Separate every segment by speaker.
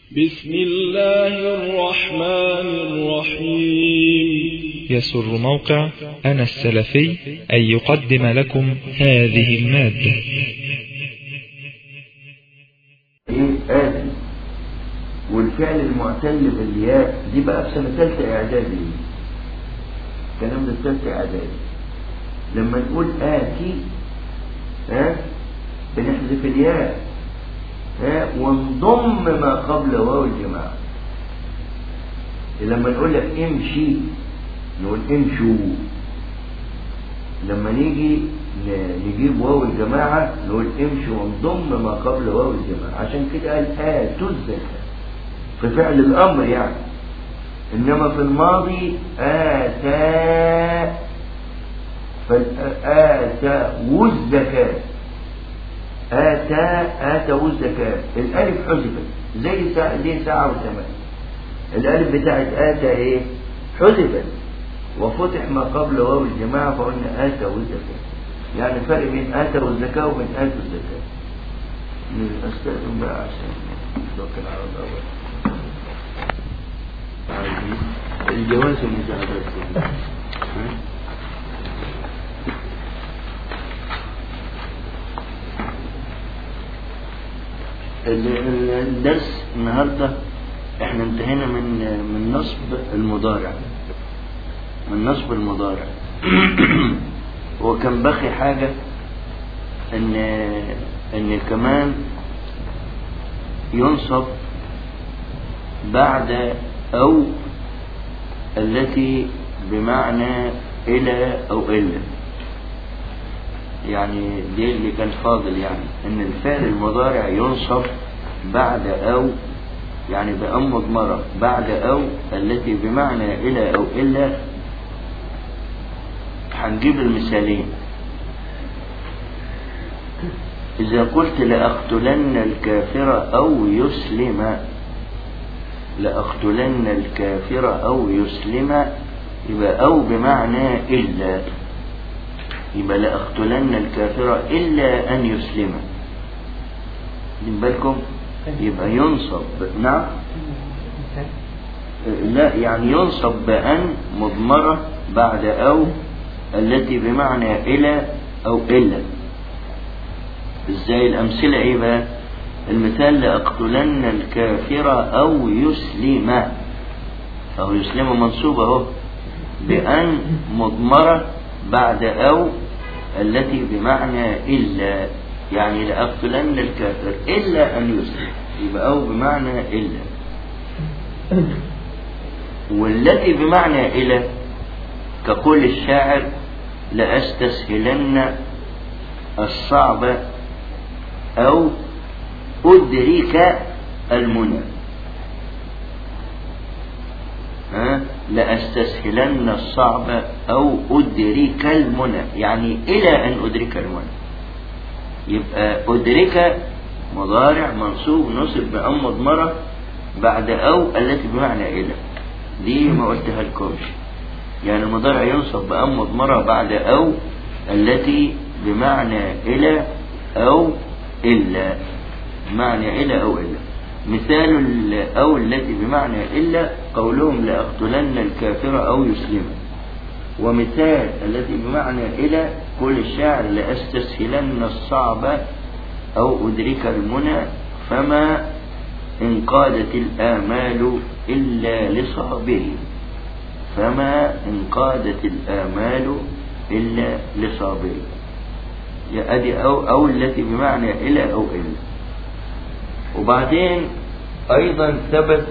Speaker 1: بسم الله الرحمن الرحيم
Speaker 2: يسر موقع أنا السلفي أن يقدم لكم هذه المادة
Speaker 3: ايه آدم والفعل المعتل بالياء دي بقى في سنة ثالثة إعدادي الكلام ده في ثالثة إعدادي لما نقول آتي ها بنحذف الياء ها ونضم ما قبل واو الجماعة لما نقول لك امشي نقول امشوا لما نيجي نجيب واو الجماعة نقول امشي ونضم ما قبل واو الجماعة عشان كده قال آتوا الزكاة في فعل الأمر يعني إنما في الماضي آتى فآتوا الزكاة آتى آتوا الزكاة الألف حذفت زي ساعة زي ساعة وثمان الألف بتاعت آتى إيه؟ حذفت وفتح ما قبل واو الجماعة فقلنا آتوا الزكاة يعني فرق بين آتوا الزكاة وبين آتوا الزكاة نستأذن بقى عشان نتوكل على الله الجواز المساعدات الدرس النهارده احنا انتهينا من من نصب المضارع من نصب المضارع وكان بقي حاجة ان ان كمان ينصب بعد او التي بمعنى الى او الا يعني دي اللي كان فاضل يعني ان الفعل المضارع ينصب بعد او يعني بأم مضمرة بعد أو التي بمعنى إلى أو إلا هنجيب المثالين إذا قلت لأقتلن الكافر أو يسلم لأقتلن الكافر أو يسلم يبقى أو بمعنى إلا يبقى لأقتلن الكافر إلا أن يسلم من بالكم يبقى ينصب نعم لا يعني ينصب بأن مضمرة بعد أو التي بمعنى إلى أو إلا ازاي الأمثلة إيه بقى المثال لأقتلن الكافر أو يسلم أو يسلم منصوب أهو بأن مضمرة بعد أو التي بمعنى إلا يعني لأقتلن الكافر إلا أن يسلم يبقى أو بمعنى إلا والتي بمعنى إلى كقول الشاعر لأستسهلن الصعب أو أدرك المنى ها لأستسهلن الصعب أو أدرك المنى يعني إلى أن أدرك المنى يبقى أدرك مضارع منصوب نصب بأم مضمرة بعد أو التي بمعنى إلى دي ما قلتها لكمش يعني المضارع ينصب بأم مضمرة بعد أو التي بمعنى إلى أو إلا بمعنى إلى أو إلا مثال أو التي بمعنى إلا قولهم لأقتلن الكافر أو يسلم ومثال التي بمعنى إلى قول الشاعر لأستسهلن الصعب أو أدرك المنى فما إن قادت الآمال إلا لصابه فما إن قادت الآمال إلا لصابه يا أدي أو أو التي بمعنى إلى أو إلا وبعدين أيضا ثبت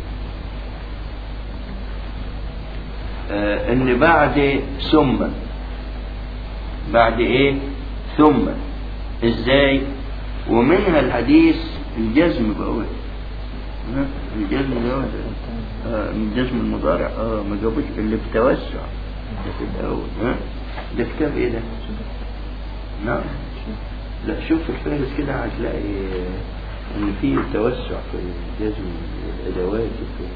Speaker 3: آه ان بعد ثم بعد ايه ثم ازاي ومنها الحديث الجزم بقول الجزم ده آه الجزم المضارع اه ما جابوش اللي بتوسع ده في الاول ها ده كتاب ايه ده نعم لا شوف الفهرس كده هتلاقي ان في توسع في الجزم والادوات وفي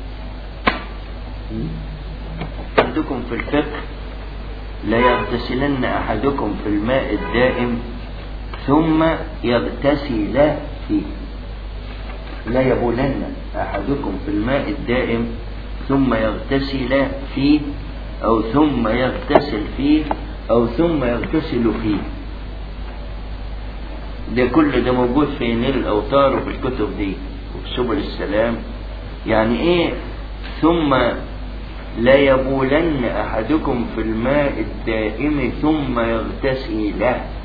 Speaker 3: عندكم في الفقه لا يغتسلن أحدكم في الماء الدائم ثم يغتسل فيه لا يبولن أحدكم في الماء الدائم ثم يغتسل فيه أو ثم يغتسل فيه أو ثم يغتسل فيه ده كل ده موجود في نيل الأوتار وفي الكتب دي وفي سبل السلام يعني إيه ثم لا يبولن أحدكم في الماء الدائم ثم يغتسل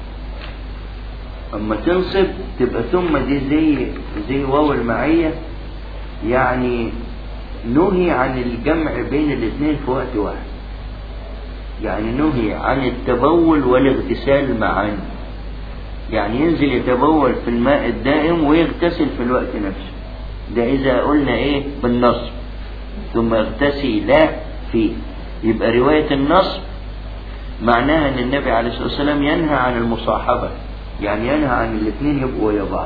Speaker 3: أما تنصب تبقى ثم دي زي زي واو المعية يعني نهي عن الجمع بين الاثنين في وقت واحد يعني نهي عن التبول والاغتسال معا يعني ينزل يتبول في الماء الدائم ويغتسل في الوقت نفسه ده إذا قلنا إيه بالنصب ثم يغتسل فيه يبقى رواية النصب معناها أن النبي عليه الصلاة والسلام ينهى عن المصاحبة يعني ينهى عن الاثنين يبقوا ويا بعض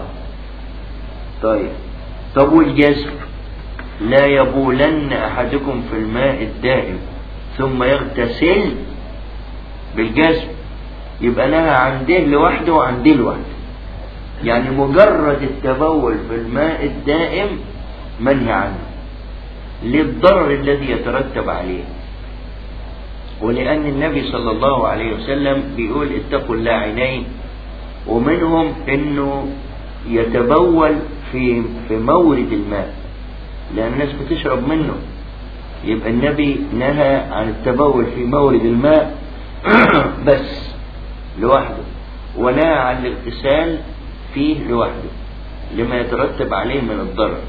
Speaker 3: طيب طب والجزم لا يبولن أحدكم في الماء الدائم ثم يغتسل بالجزم يبقى نهى عن ده لوحده وعن ده لوحده يعني مجرد التبول في الماء الدائم منهي عنه للضرر الذي يترتب عليه ولأن النبي صلى الله عليه وسلم بيقول اتقوا اللاعنين ومنهم انه يتبول في في مورد الماء لأن الناس بتشرب منه يبقى النبي نهى عن التبول في مورد الماء بس لوحده ونهى عن الاغتسال فيه لوحده لما يترتب عليه من الضرر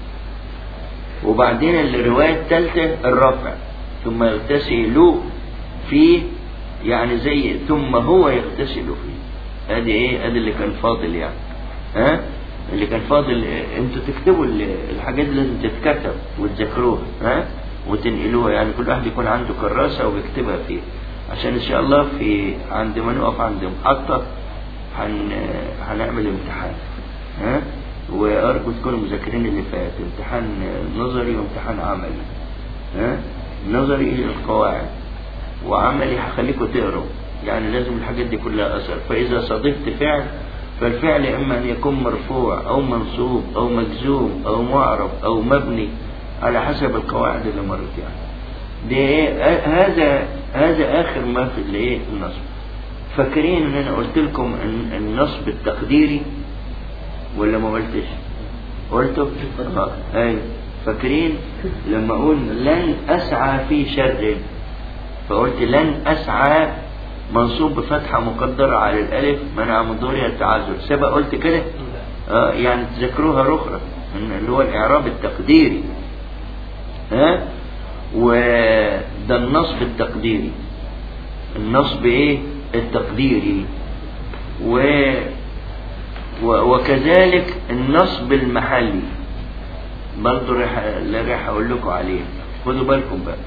Speaker 3: وبعدين الرواية الثالثة الرفع ثم يغتسل فيه يعني زي ثم هو يغتسل فيه ادي ايه ادي اللي كان فاضل يعني ها اللي كان فاضل انتوا تكتبوا الحاجات اللي لازم تتكتب وتذاكروها ها وتنقلوها يعني كل واحد يكون عنده كراسة ويكتبها فيه عشان ان شاء الله في عند ما نقف عند محطة هن هنعمل امتحان ها وارجو تكونوا مذاكرين اللي فات امتحان نظري وامتحان عملي ها نظري القواعد وعملي هخليكم تقروا يعني لازم الحاجات دي كلها اثر فاذا صادفت فعل فالفعل اما ان يكون مرفوع او منصوب او مجزوم او معرب او مبني على حسب القواعد اللي مرت يعني دي ايه هذا هذا اخر ما في الايه النصب فاكرين ان انا قلت لكم ان النصب التقديري ولا ما قلتش قلته اه ايوه فاكرين لما اقول لن اسعى في شر فقلت لن اسعى منصوب بفتحة مقدرة على الألف منع من ظهورها التعذر سبق قلت كده آه يعني تذكروها رخرة اللي هو الإعراب التقديري ها وده النصب التقديري النصب ايه التقديري و وكذلك النصب المحلي برضه رح لا راح اقول لكم عليه خدوا بالكم بقى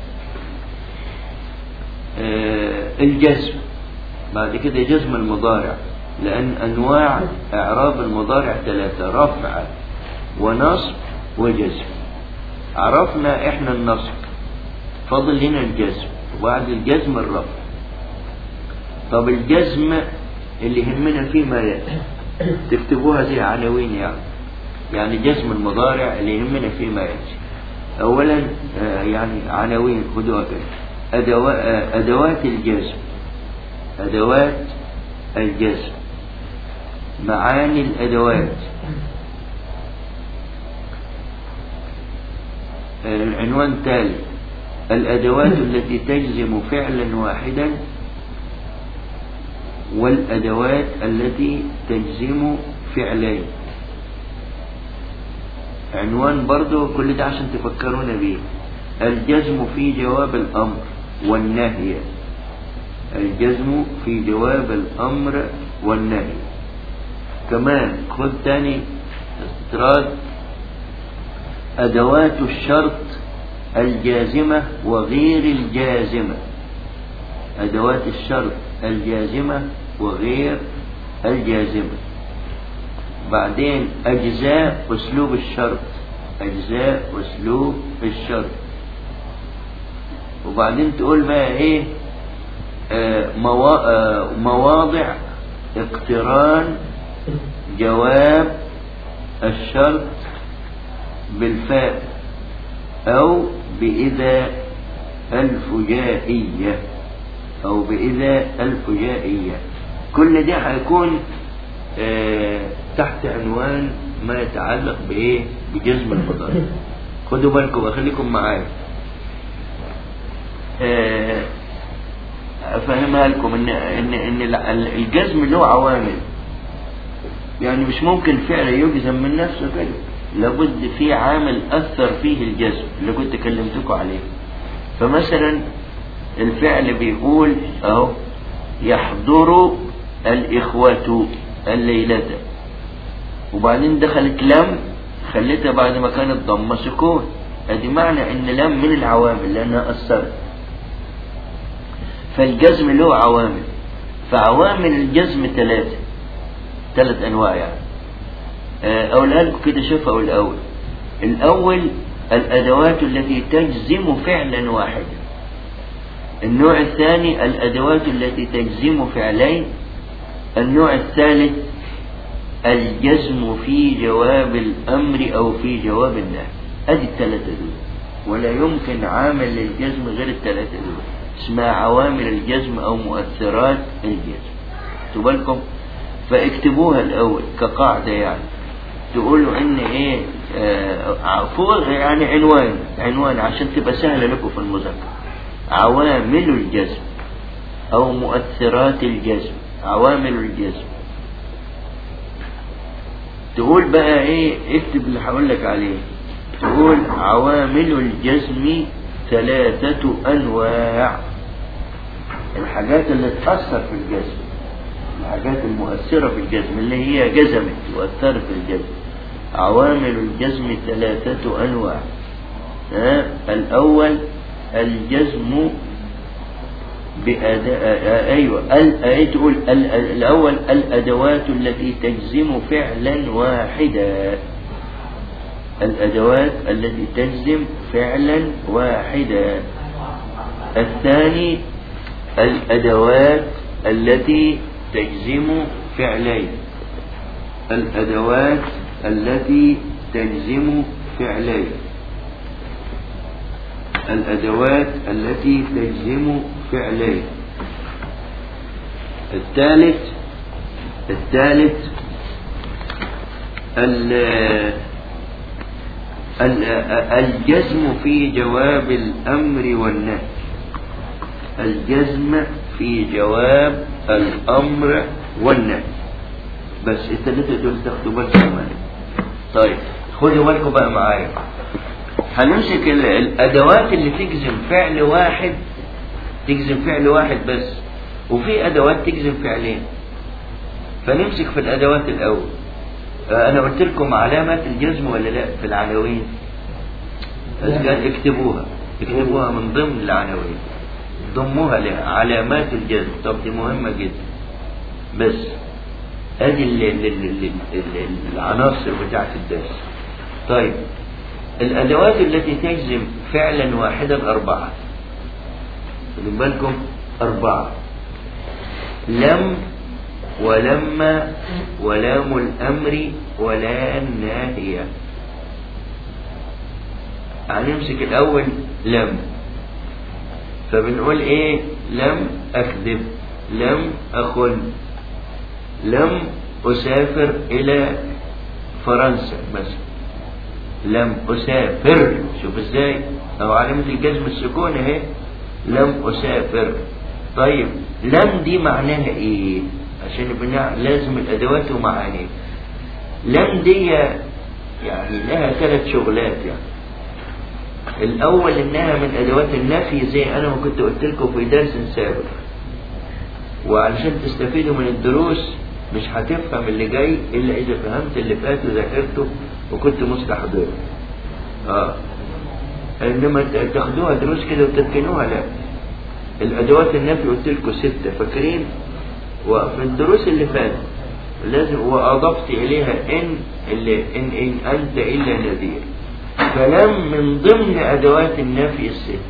Speaker 3: آه الجزم بعد كده جزم المضارع لأن أنواع إعراب المضارع ثلاثة رفع ونصب وجزم عرفنا إحنا النصب فضل لنا الجزم وبعد الجزم الرفع طب الجزم اللي يهمنا فيه ما يأتي تكتبوها زي عناوين يعني يعني جزم المضارع اللي يهمنا فيه ما يأتي أولا آه يعني عناوين خدوها كده أدوات الجزم أدوات الجزم معاني الأدوات العنوان التالي الأدوات التي تجزم فعلا واحدا والأدوات التي تجزم فعلين عنوان برضو كل ده عشان تفكرون به الجزم في جواب الأمر والنهي الجزم في جواب الأمر والنهي كمان خد تاني استطراد أدوات الشرط الجازمة وغير الجازمة أدوات الشرط الجازمة وغير الجازمة بعدين أجزاء أسلوب الشرط أجزاء أسلوب الشرط وبعدين تقول بقى إيه آه موا... آه مواضع اقتران جواب الشرط بالفاء أو بإذا الفجائية أو بإذا الفجائية كل ده هيكون آه تحت عنوان ما يتعلق بإيه بجزم المضارع خدوا بالكم وخليكم معايا آه أفهمها لكم إن إن إن الجزم له عوامل يعني مش ممكن فعل يجزم من نفسه كده لابد في عامل أثر فيه الجزم اللي كنت كلمتكم عليه فمثلا الفعل بيقول أهو يحضر الإخوة الليلة وبعدين دخلت لم خليتها بعد ما كانت ضمة سكون ادي معنى ان لم من العوامل لانها اثرت فالجزم له عوامل فعوامل الجزم ثلاثة ثلاث انواع يعني اقولها لكم كده شوفوا الاول الاول الادوات التي تجزم فعلا واحدا النوع الثاني الادوات التي تجزم فعلين النوع الثالث الجزم في جواب الأمر أو في جواب النهي أدي الثلاثة دول ولا يمكن عامل للجزم غير الثلاثة دول اسمها عوامل الجزم أو مؤثرات الجزم تبالكم فاكتبوها الأول كقاعدة يعني تقولوا إن إيه آه فوق يعني عنوان عنوان عشان تبقى سهلة لكم في المذاكرة عوامل الجزم أو مؤثرات الجزم عوامل الجزم تقول بقى ايه اكتب اللي هقول لك عليه تقول عوامل الجزم ثلاثة أنواع الحاجات اللي تأثر في الجزم الحاجات المؤثرة في الجزم اللي هي جزمت وأثرت في الجزم عوامل الجزم ثلاثة أنواع ها الأول الجزم بأداء أيوة ال... تقول ال... الأول الأدوات التي تجزم فعلا واحدا الأدوات التي تجزم فعلا واحدا الثاني الأدوات التي تجزم فعلين الأدوات التي تجزم فعلين الأدوات التي تجزم فعلين الثالث الثالث الجزم في جواب الأمر والنهي الجزم في جواب الأمر والنهي بس الثلاثة دول تاخدوا بالكم طيب خدوا بالكم بقى معايا هنمسك الأدوات اللي تجزم فعل واحد تجزم فعل واحد بس وفي أدوات تجزم فعلين فنمسك في الأدوات الأول أنا قلت لكم علامات الجزم ولا لا في العناوين قال اكتبوها اكتبوها من ضمن العناوين ضموها لعلامات الجزم طب دي مهمة جدا بس ادي ال ال ال ال العناصر بتاعت الدرس طيب الأدوات التي تجزم فعلا واحدا أربعة خدوا بالكم أربعة لم ولما ولام الأمر ولا الناهية هنمسك الأول لم فبنقول إيه لم أكذب لم أخن لم أسافر إلى فرنسا مثلا لم أسافر شوف إزاي أو علامة الجزم السكون أهي لم أسافر طيب لم دي معناها إيه عشان بناء لازم الأدوات ومعاني لم دي يعني لها ثلاث شغلات يعني الأول إنها من أدوات النفي زي أنا ما كنت قلت لكم في درس سابق وعلشان تستفيدوا من الدروس مش هتفهم اللي جاي إلا إذا فهمت اللي فات وذاكرته وكنت مستحضره آه إنما تاخدوها دروس كده وتركنوها لا الأدوات النفي قلت لكم ستة فاكرين وفي الدروس اللي فاتت لازم وأضفت إليها إن اللي إن إن أنت إلا نذير فلم من ضمن أدوات النفي الست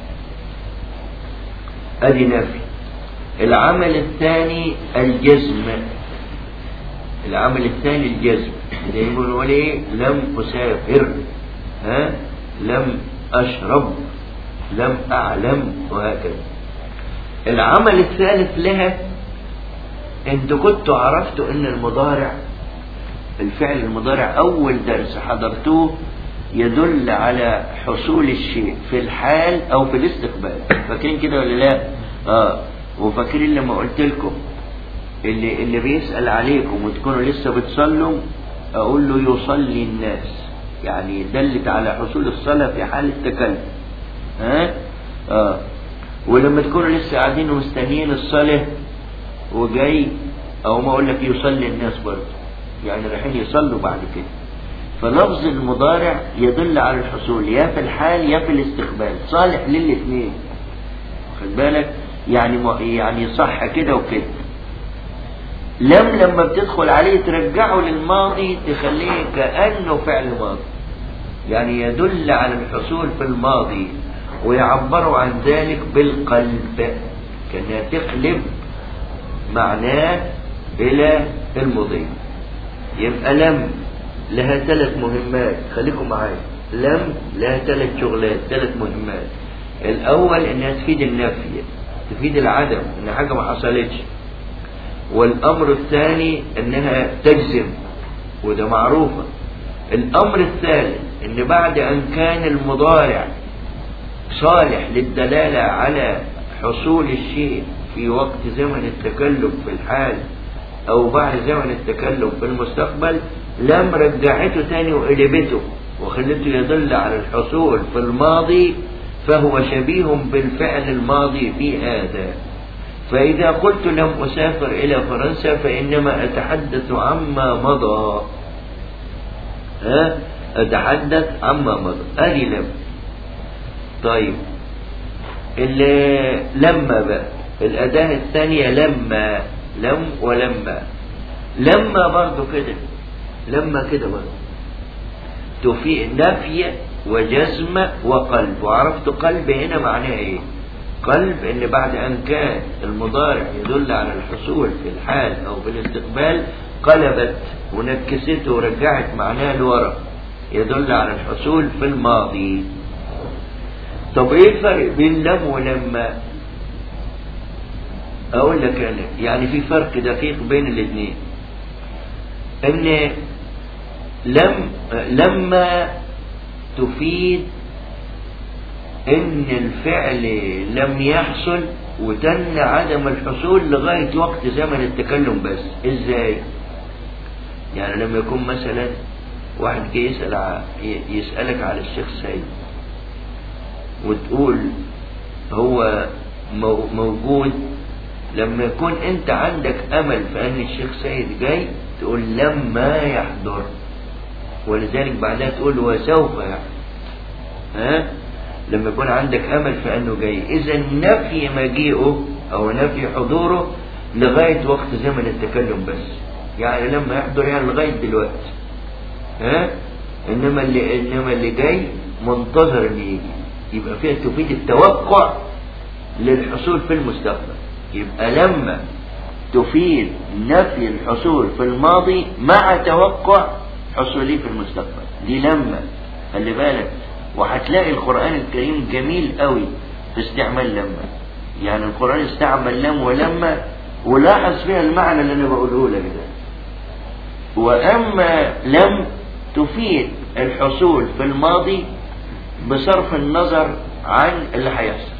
Speaker 3: أدي نفي العمل الثاني الجزم العمل الثاني الجزم زي ما بنقول ايه لم أسافر ها لم أشرب لم أعلم وهكذا العمل الثالث لها انتوا كنتوا عرفتوا ان المضارع الفعل المضارع اول درس حضرتوه يدل على حصول الشيء في الحال او في الاستقبال فاكرين كده ولا لا اه وفاكرين لما قلت لكم اللي اللي بيسأل عليكم وتكونوا لسه بتصلوا اقول له يصلي الناس يعني دلت على حصول الصلاة في حال التكلم ها اه ولما تكونوا لسه قاعدين ومستنيين الصلاة وجاي او ما اقول لك يصلي الناس برضه يعني رايحين يصلوا بعد كده فلفظ المضارع يدل على الحصول يا في الحال يا في الاستقبال صالح للاثنين خد بالك يعني يعني صح كده وكده لم لما بتدخل عليه ترجعه للماضي تخليه كأنه فعل ماضي يعني يدل على الحصول في الماضي ويعبروا عن ذلك بالقلب كأنها تقلب معناه إلى المضي يبقى لم لها ثلاث مهمات خليكم معايا لم لها ثلاث شغلات ثلاث مهمات الأول إنها تفيد النفي تفيد العدم إن حاجة ما حصلتش والأمر الثاني إنها تجزم وده معروفة الأمر الثالث إن بعد أن كان المضارع صالح للدلالة على حصول الشيء في وقت زمن التكلم في الحال أو بعد زمن التكلم في المستقبل لم رجعته تاني وقلبته وخلته يدل على الحصول في الماضي فهو شبيه بالفعل الماضي في هذا فإذا قلت لم أسافر إلى فرنسا فإنما أتحدث عما مضى ها أتحدث عما مضى أدي لم طيب اللي لما بقى الأداة الثانية لما لم ولما لما برضو كده لما كده برضو تفيد نفي وجزم وقلب وعرفت قلب هنا معناه ايه قلب ان بعد ان كان المضارع يدل على الحصول في الحال او في الاستقبال قلبت ونكسته ورجعت معناه لورا يدل على الحصول في الماضي طب ايه الفرق بين لم ولما اقول لك انا يعني في فرق دقيق بين الاثنين ان لم لما تفيد ان الفعل لم يحصل وتن عدم الحصول لغاية وقت زمن التكلم بس ازاي يعني لما يكون مثلا واحد جه يسأل ع- يسألك على الشيخ سيد وتقول هو مو- موجود لما يكون انت عندك امل في ان الشيخ سيد جاي تقول لما يحضر ولذلك بعدها تقول وسوف يحضر ها لما يكون عندك امل في انه جاي اذا نفي مجيئه او نفي حضوره لغايه وقت زمن التكلم بس يعني لما يحضر يعني لغايه دلوقتي ها انما اللي انما اللي جاي منتظر ان يجي يبقى فيها تفيد التوقع للحصول في المستقبل يبقى لما تفيد نفي الحصول في الماضي مع توقع حصوله في المستقبل دي لما خلي بالك وهتلاقي القرآن الكريم جميل قوي في استعمال لما يعني القرآن استعمل لم ولما ولاحظ فيها المعنى اللي انا بقوله لك ده واما لم تفيد الحصول في الماضي بصرف النظر عن اللي هيحصل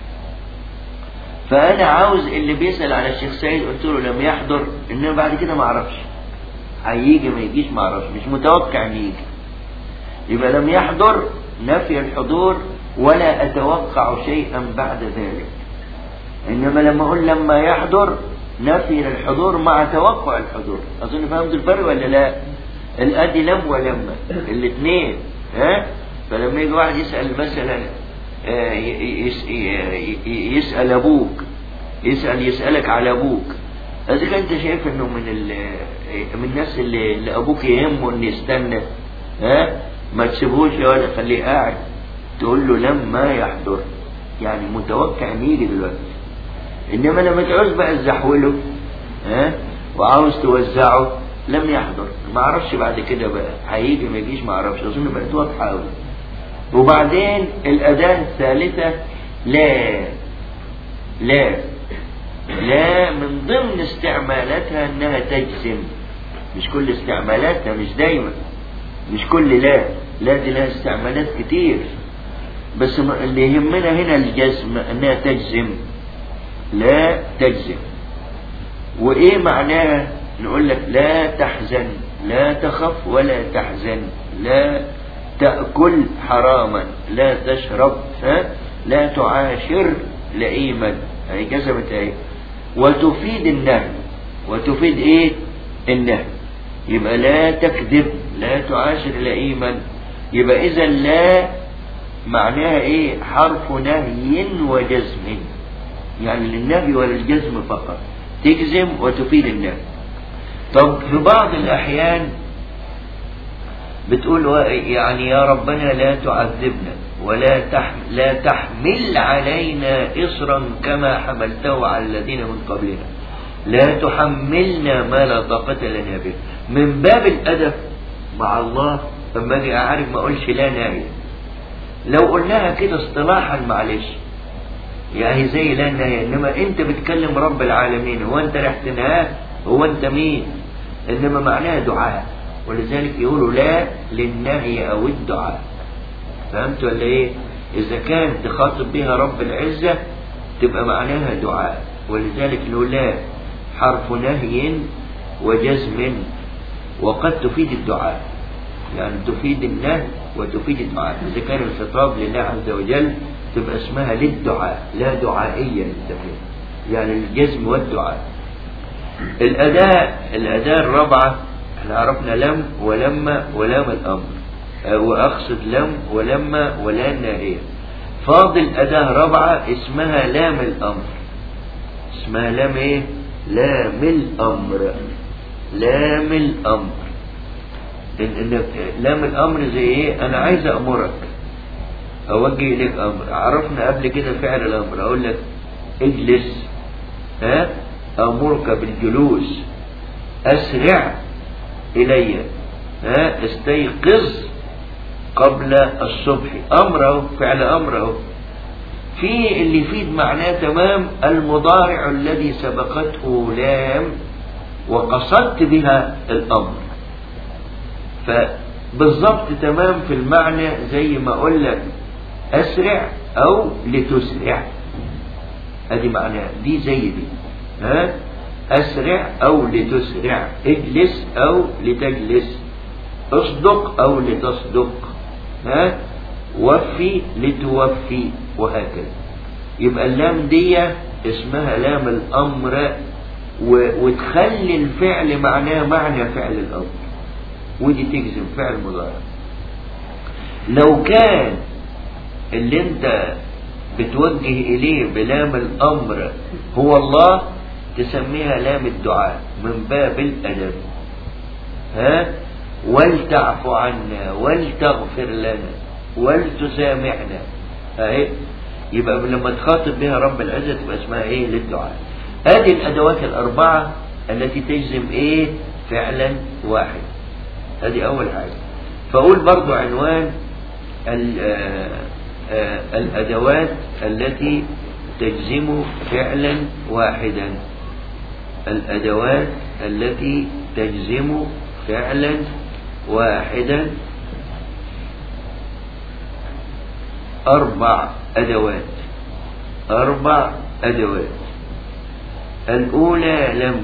Speaker 3: فانا عاوز اللي بيسال على الشيخ سيد قلت له لم يحضر انما بعد كده ما اعرفش هيجي ما يجيش ما اعرفش مش متوقع ان يجي يبقى لم يحضر نفي الحضور ولا اتوقع شيئا بعد ذلك انما لما اقول لما يحضر نفي للحضور مع توقع الحضور اظن فهمت الفرق ولا لا الادي لم ولما الاثنين ها فلما يجي واحد يسال مثلا آه، يس- ي- يسال ابوك يسال يسالك على ابوك اذا كان انت شايف انه من ال- من الناس اللي, اللي ابوك يهمه ان يستنى ها ما تسيبوش يا ولد خليه قاعد تقول له لما يحضر يعني متوقع ان يجي دلوقتي انما لما تعوز بقى تزحوله ها وعاوز توزعه لم يحضر ما اعرفش بعد كده بقى هيجي ما يجيش ما اعرفش اظن بقت واضحه قوي وبعدين الأداة الثالثة لا لا لا من ضمن استعمالاتها انها تجزم مش كل استعمالاتها مش دايما مش كل لا لا دي لها استعمالات كتير بس اللي يهمنا هنا الجزم انها تجزم لا تجزم وايه معناها نقول لك لا تحزن لا تخف ولا تحزن لا تأكل حراما لا تشرب ها لا تعاشر لئيما هي جزمت ايه وتفيد النهي وتفيد ايه النهي يبقى لا تكذب لا تعاشر لئيما يبقى اذا لا معناها ايه حرف نهي وجزم يعني للنهي وللجزم فقط تجزم وتفيد النهي طب في بعض الاحيان بتقول يعني يا ربنا لا تعذبنا ولا تحمل لا تحمل علينا إصرا كما حملته على الذين من قبلنا لا تحملنا ما لا طاقة لنا به من باب الأدب مع الله لما أجي أعرف ما أقولش لا ناهي لو قلناها كده اصطلاحا معلش يعني زي لا ناهي إنما أنت بتكلم رب العالمين هو أنت رح تنهاه هو أنت مين إنما معناها دعاء ولذلك يقولوا لا للنهي أو الدعاء فهمت ولا ايه اذا كان تخاطب بها رب العزة تبقى معناها دعاء ولذلك نقول لا حرف نهي وجزم وقد تفيد الدعاء يعني تفيد النهي وتفيد الدعاء إذا كان الخطاب لله عز وجل تبقى اسمها للدعاء لا دعائية للتفيد يعني الجزم والدعاء الأداء الأداء الرابعة احنا عرفنا لم ولما ولام الأمر وأقصد لم ولما ولا الناهية فاضل أداة رابعة اسمها لام الأمر اسمها لام ايه لام الأمر لام الأمر إن إن لام الأمر زي ايه أنا عايز أمرك أوجه إليك أمر عرفنا قبل كده فعل الأمر أقول لك اجلس ها أمرك بالجلوس أسرع إلي ها استيقظ قبل الصبح أمره فعل أمره في اللي يفيد معناه تمام المضارع الذي سبقته لام وقصدت بها الأمر فبالضبط تمام في المعنى زي ما أقول لك أسرع أو لتسرع هذه معناها دي زي دي ها أسرع أو لتسرع اجلس أو لتجلس اصدق أو لتصدق ها وفي لتوفي وهكذا يبقى اللام دي اسمها لام الأمر و... وتخلي الفعل معناه معنى فعل الأمر ودي تجزم فعل مضارع لو كان اللي انت بتوجه إليه بلام الأمر هو الله تسميها لام الدعاء من باب الأدب ها ولتعف عنا ولتغفر لنا ولتسامحنا اهي يبقى لما تخاطب بها رب العزة تبقى اسمها ايه للدعاء هذه الادوات الاربعة التي تجزم ايه فعلا واحد هذه اول حاجة فاقول برضو عنوان الادوات التي تجزم فعلا واحدا الادوات التي تجزم فعلا واحدا أربع أدوات أربع أدوات الأولى لم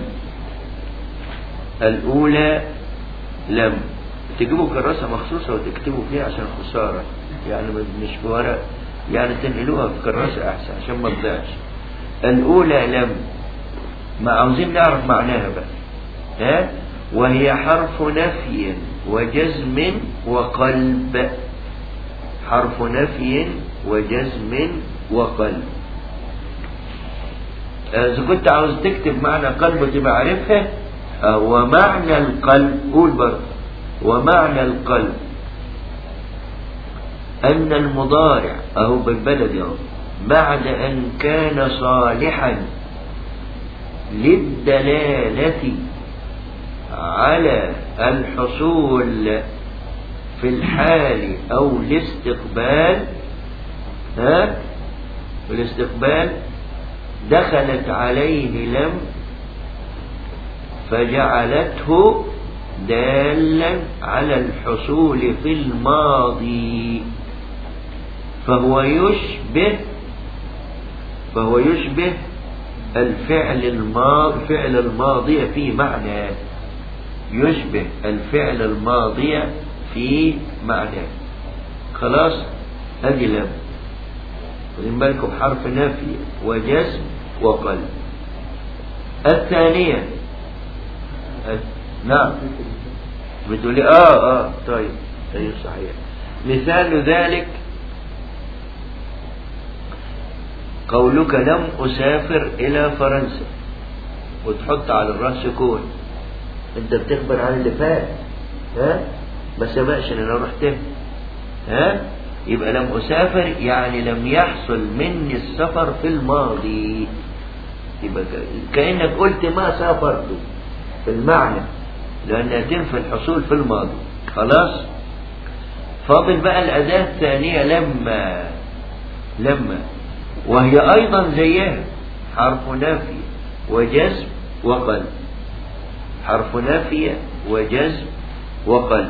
Speaker 3: الأولى لم تجيبوا كراسة مخصوصة وتكتبوا فيها عشان خسارة يعني مش بورق يعني تنقلوها في كراسة أحسن عشان ما تضيعش الأولى لم ما عاوزين نعرف معناها بقى ها وهي حرف نفي وجزم وقلب حرف نفي وجزم وقلب إذا كنت عاوز تكتب معنى قلب تبقى عارفها ومعنى القلب قول برضه ومعنى القلب أن المضارع أهو بالبلد أهو بعد أن كان صالحا للدلالة على الحصول في الحال أو الاستقبال ها في الاستقبال دخلت عليه لم فجعلته دالا على الحصول في الماضي فهو يشبه فهو يشبه الفعل الماضي فعل الماضي في معنى يشبه الفعل الماضي في معنى خلاص ادي لم خدين بالكم حرف نفي وجزم وقلب الثانية نعم بتقولي اه اه طيب طيب صحيح مثال ذلك قولك لم أسافر إلى فرنسا وتحط على الرأس كون أنت بتخبر عن اللي فات ها ما سبقش إن أنا رحت ها يبقى لم أسافر يعني لم يحصل مني السفر في الماضي يبقى كأنك قلت ما سافرت في المعنى لأنها تنفي الحصول في الماضي خلاص فاضل بقى الأداة الثانية لما لما وهي أيضا زيها حرف نافية وجزم وقلب حرف نافية وجزم وقلب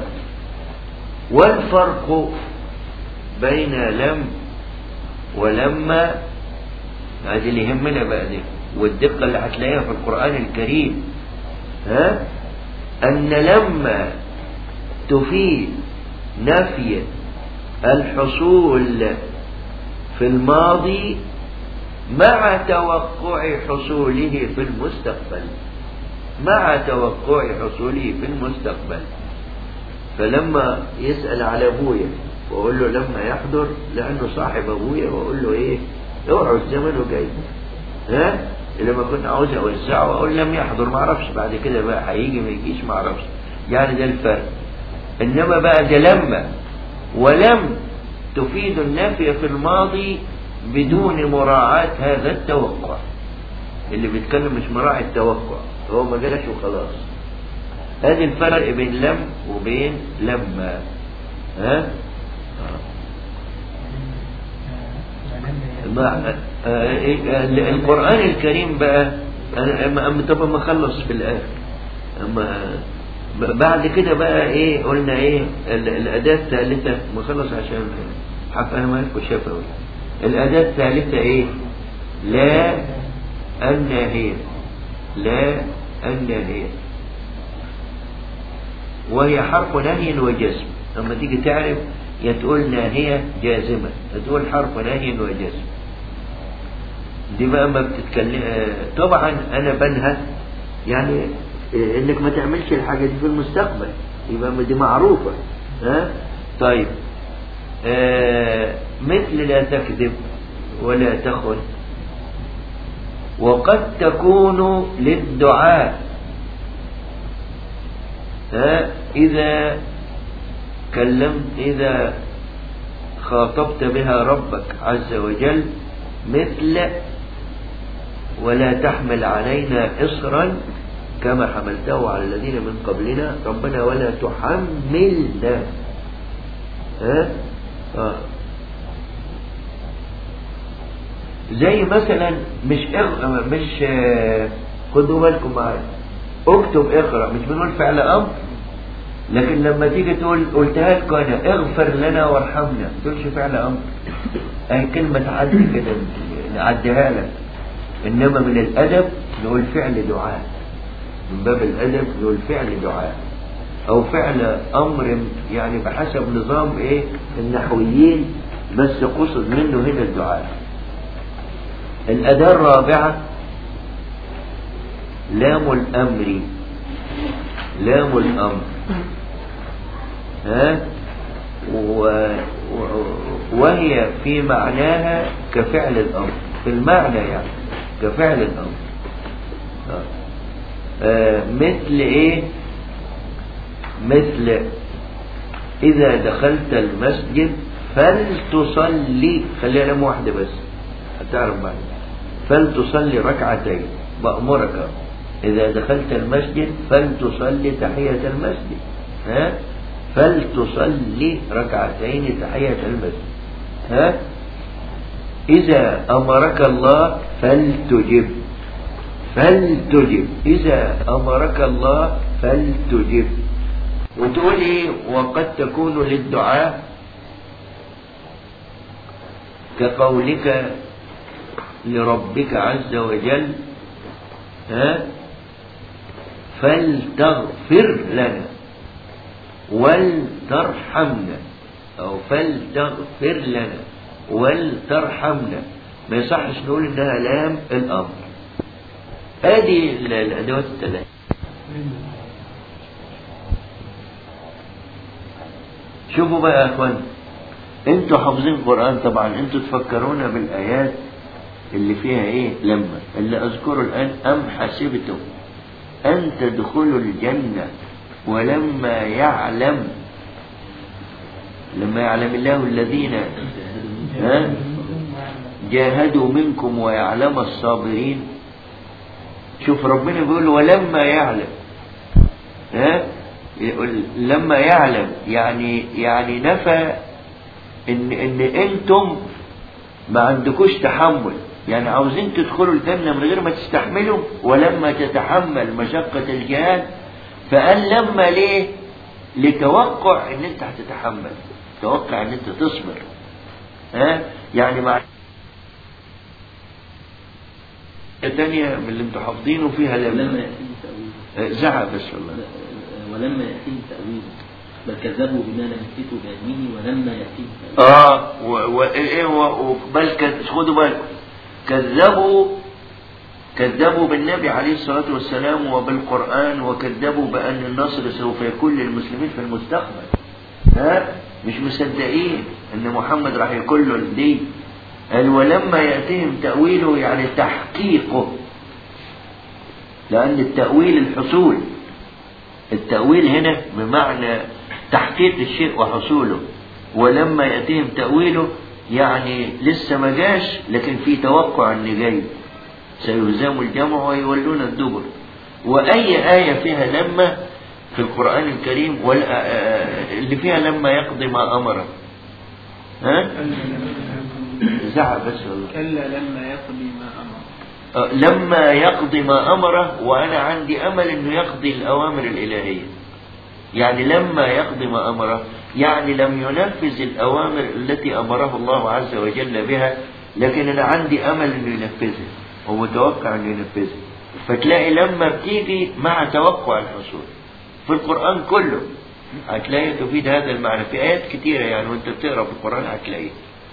Speaker 3: والفرق بين لم ولما هذه اللي يهمنا بقى دي والدقة اللي هتلاقيها في القرآن الكريم ها أن لما تفيد نفي الحصول في الماضي مع توقع حصوله في المستقبل مع توقع حصوله في المستقبل فلما يسأل على أبويا وأقول له لما يحضر لأنه صاحب أبويا وأقول له إيه اوعوا الزمن وجاي ها لما كنت عاوز أوزعه وأقول لم يحضر ما أعرفش بعد كده بقى هيجي ما يجيش ما أعرفش يعني ده الفرق إنما بقى ده لما ولم تفيد النفي في الماضي بدون مراعاة هذا التوقع اللي بيتكلم مش مراعي التوقع هو ما جالش وخلاص هذا الفرق بين لم وبين لما ها ما القرآن الكريم بقى أما طب ما خلص في الآخر أما بعد كده بقى ايه قلنا ايه الأداة الثالثة ما خلص عشان هفهمها لكم شفوي الأداة الثالثة ايه لا الناهية لا الناهية وهي حرف نهي وجزم لما تيجي تعرف يا تقول ناهية جازمة يا تقول حرف نهي وجزم دي بقى ما بتتكلم طبعا انا بنهى يعني انك ما تعملش الحاجة دي في المستقبل يبقى دي معروفة ها طيب آه مثل لا تكذب ولا تخن وقد تكون للدعاء ها إذا كلمت إذا خاطبت بها ربك عز وجل مثل ولا تحمل علينا إصرا كما حملته على الذين من قبلنا ربنا ولا تحملنا ها آه. زي مثلا مش إغ... مش آه... خدوا بالكم معايا اكتب اقرا مش بنقول فعل امر لكن لما تيجي تقول قلتها لكم انا اغفر لنا وارحمنا ما تقولش فعل امر اهي كلمه تعدي كده نعديها لك انما من الادب نقول فعل دعاء من باب الادب نقول فعل دعاء او فعل امر يعني بحسب نظام ايه النحويين بس قصد منه هنا الدعاء الاداه الرابعه لام الامر لام الامر ها و... وهي في معناها كفعل الامر في المعنى يعني كفعل الامر آه. مثل ايه مثل اذا دخلت المسجد فلتصلي خليها لام واحده بس هتعرف بعد فلتصلي ركعتين بأمرك إذا دخلت المسجد فلتصلي تحية المسجد ها فلتصلي ركعتين تحية المسجد ها إذا أمرك الله فلتجب فلتجب إذا أمرك الله فلتجب وتقول إيه وقد تكون للدعاء كقولك لربك عز وجل ها فلتغفر لنا ولترحمنا أو فلتغفر لنا ولترحمنا ما يصحش نقول إنها لام الأمر هذه الأدوات الثلاثة شوفوا بقى يا أخوان انتوا حافظين القرآن طبعا انتوا تفكرونا بالآيات اللي فيها ايه لما اللي اذكره الآن أم حسبتم أن تدخلوا الجنة ولما يعلم لما يعلم الله الذين ها جاهدوا منكم ويعلم الصابرين شوف ربنا بيقول ولما يعلم ها يقول لما يعلم يعني يعني نفى ان ان انتم ما عندكوش تحمل يعني عاوزين تدخلوا الجنة من غير ما تستحملوا ولما تتحمل مشقة الجهاد فقال لما ليه لتوقع ان انت هتتحمل توقع ان انت تصبر ها يعني مع تانية من اللي انتوا حافظينه فيها
Speaker 4: ولما
Speaker 3: لما
Speaker 4: يأتيه تأويله
Speaker 3: زعل بس والله
Speaker 4: ولما يأتيه تأويله بل كذبوا بما لم يحيطوا بعلمه ولما يأتيه تأويله
Speaker 3: اه و- و- ايه و- و- بل كد- خدوا بالكم كذبوا كذبوا بالنبي عليه الصلاة والسلام وبالقرآن وكذبوا بأن النصر سوف يكون للمسلمين في المستقبل ها مش مصدقين ان محمد راح يكون له الدين قال ولما يأتيهم تأويله يعني تحقيقه لأن التأويل الحصول التأويل هنا بمعنى تحقيق الشيء وحصوله ولما يأتيهم تأويله يعني لسه ما جاش لكن في توقع ان جاي سيهزم الجمع ويولون الدبر وأي آية فيها لما في القرآن الكريم ولا آه، اللي فيها لما يقضي ما أمره ها زعل بس والله
Speaker 5: كلا لما يقضي ما أمر
Speaker 3: آه، لما يقضي ما أمره وأنا عندي أمل أنه يقضي الأوامر الإلهية يعني لما يقضي ما أمره يعني لم ينفذ الأوامر التي أمره الله عز وجل بها لكن أنا عندي أمل أنه ينفذها ومتوقع أنه ينفذها فتلاقي لما بتيجي مع توقع الحصول في القرآن كله هتلاقي تفيد هذا المعنى في آيات كتيرة يعني وانت بتقرأ في القرآن هتلاقيه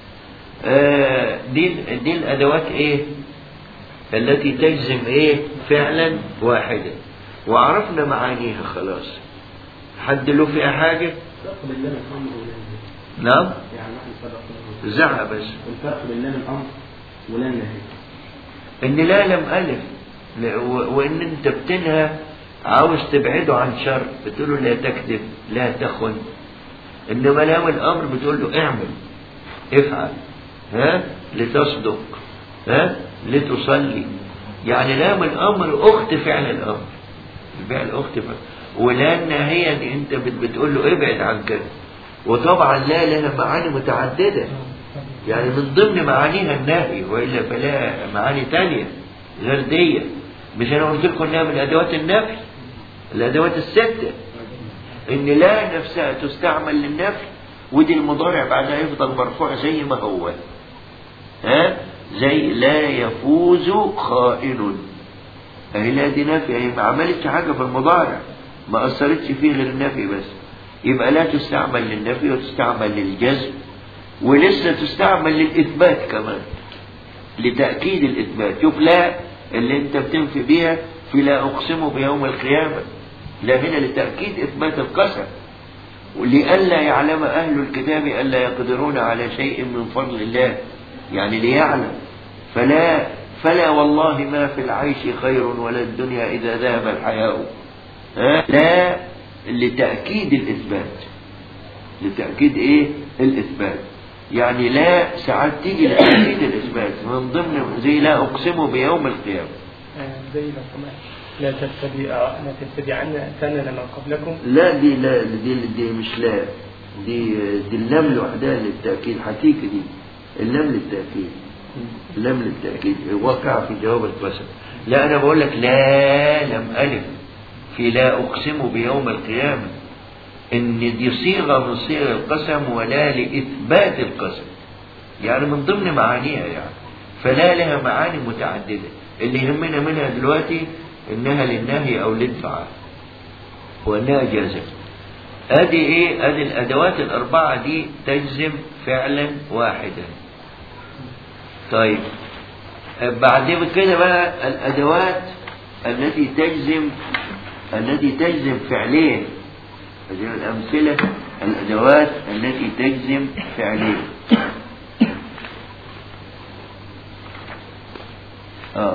Speaker 3: آه، دي دي الأدوات إيه التي تجزم ايه فعلا واحدا وعرفنا معانيها خلاص حد له فيها حاجة
Speaker 4: الفرق بين لام الأمر ولام
Speaker 3: نعم
Speaker 4: يعني نحن سبق
Speaker 3: زعق بس
Speaker 4: الفرق بين لام الأمر ولام نهي
Speaker 3: ان لا لم الف لا- و- وان انت بتنهى عاوز تبعده عن شر بتقول له لا تكذب لا تخن انما لام الامر بتقول له اعمل افعل ها لتصدق ها لتصلي يعني لام الامر اخت فعل الامر الفعل اخت فعل ولا النهاية دي انت بت- بتقول له ابعد عن كده وطبعا لا لها معاني متعددة يعني من ضمن معانيها النهي والا فلا معاني تانية غير دي مش انا قلت لكم انها من ادوات النفي الادوات الستة ان لا نفسها تستعمل للنفي ودي المضارع بعدها يفضل مرفوع زي ما هو ها زي لا يفوز خائن اهي لا دي نفي اهي ما عملتش حاجة في المضارع ما اثرتش فيه غير النفي بس يبقى لا تستعمل للنفي وتستعمل للجزم ولسه تستعمل للإثبات كمان لتأكيد الإثبات شوف لا اللي أنت بتنفي بيها في لا أقسم بيوم القيامة لا هنا لتأكيد إثبات القسم ولئلا يعلم أهل الكتاب ألا يقدرون على شيء من فضل الله يعني ليعلم فلا فلا والله ما في العيش خير ولا الدنيا إذا ذهب الحياء ها؟ لا لتأكيد الإثبات لتأكيد إيه الإثبات يعني لا ساعات تيجي لتأكيد الإثبات من ضمن زي لا أقسم بيوم القيامة
Speaker 5: زي لو سمحت
Speaker 6: لا تتبع لا تتبعن سنن من قبلكم
Speaker 3: لا دي لا دي, دي مش لا دي دي اللام لوحدها للتأكيد حقيقي دي اللام للتأكيد اللام للتأكيد وقع في جواب القسم لا أنا بقول لك لا لم ألف في لا أقسم بيوم القيامة إن دي صيغة من صيغ القسم ولا لإثبات القسم يعني من ضمن معانيها يعني فلا لها معاني متعددة اللي يهمنا منها دلوقتي إنها للنهي أو للدعاء وإنها جازمة ادي ايه ادي الادوات الاربعه دي تجزم فعلا واحدا طيب بعد كده بقى الادوات التي تجزم التي تجزم فعلين هذه الامثله الادوات التي تجزم فعلين اه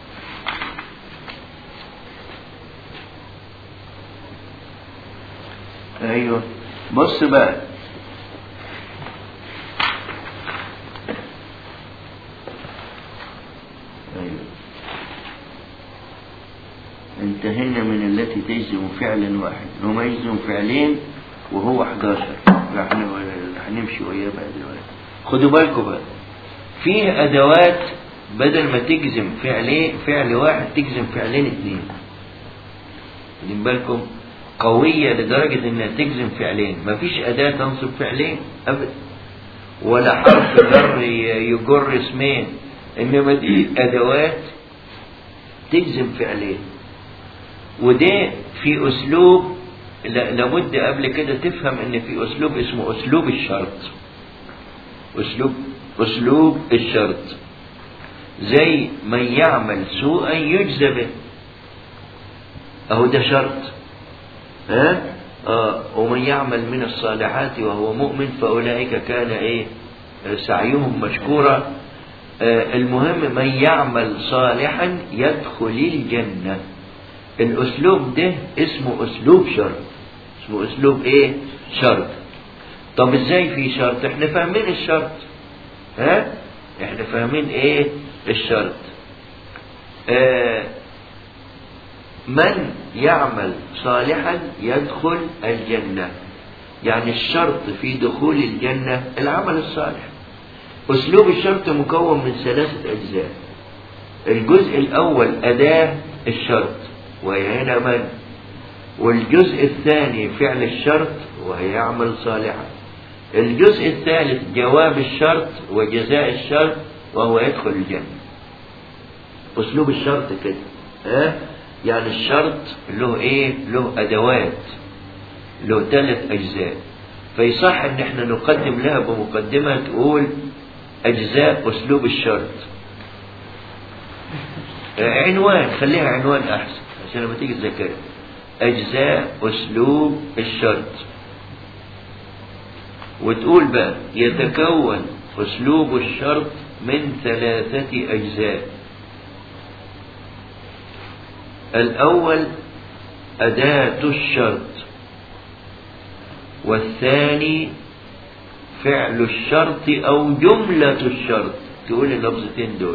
Speaker 3: ايوه بص بقى ايوه انتهينا من التي تجزم فعلا واحد هو يجزم فعلين وهو 11 احنا هنمشي وياه بقى دلوقتي خدوا بالكم بقى فيه ادوات بدل ما تجزم فعلين فعل واحد تجزم فعلين اثنين واخدين بالكم قوية لدرجة انها تجزم فعلين مفيش اداة تنصب فعلين ابدا ولا حرف جر يجر اسمين انما دي ادوات تجزم فعلين وده في اسلوب لابد قبل كده تفهم ان في اسلوب اسمه اسلوب الشرط اسلوب اسلوب الشرط زي من يعمل سوءا يجزى به اهو ده شرط ها آه ومن يعمل من الصالحات وهو مؤمن فاولئك كان ايه سعيهم مشكورا آه المهم من يعمل صالحا يدخل الجنه الاسلوب ده اسمه اسلوب شرط اسمه اسلوب ايه شرط طب ازاي في شرط احنا فاهمين الشرط ها احنا فاهمين ايه الشرط آه من يعمل صالحا يدخل الجنة يعني الشرط في دخول الجنة العمل الصالح أسلوب الشرط مكون من ثلاثة أجزاء الجزء الأول أداة الشرط وهي هنا من والجزء الثاني فعل الشرط وهي يعمل صالحا الجزء الثالث جواب الشرط وجزاء الشرط وهو يدخل الجنة أسلوب الشرط كده ها يعني الشرط له ايه له ادوات له ثلاث اجزاء فيصح ان احنا نقدم لها بمقدمة تقول اجزاء اسلوب الشرط عنوان خليها عنوان احسن عشان لما تيجي تذاكرها اجزاء اسلوب الشرط وتقول بقى يتكون اسلوب الشرط من ثلاثة اجزاء الأول أداة الشرط والثاني فعل الشرط أو جملة الشرط تقول اللفظتين دول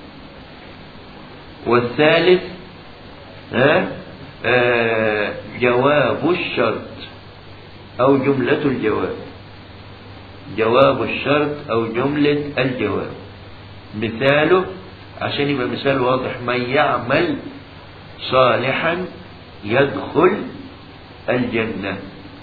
Speaker 3: والثالث ها آه جواب الشرط أو جملة الجواب جواب الشرط أو جملة الجواب مثاله عشان يبقى مثال واضح من يعمل صالحا يدخل الجنة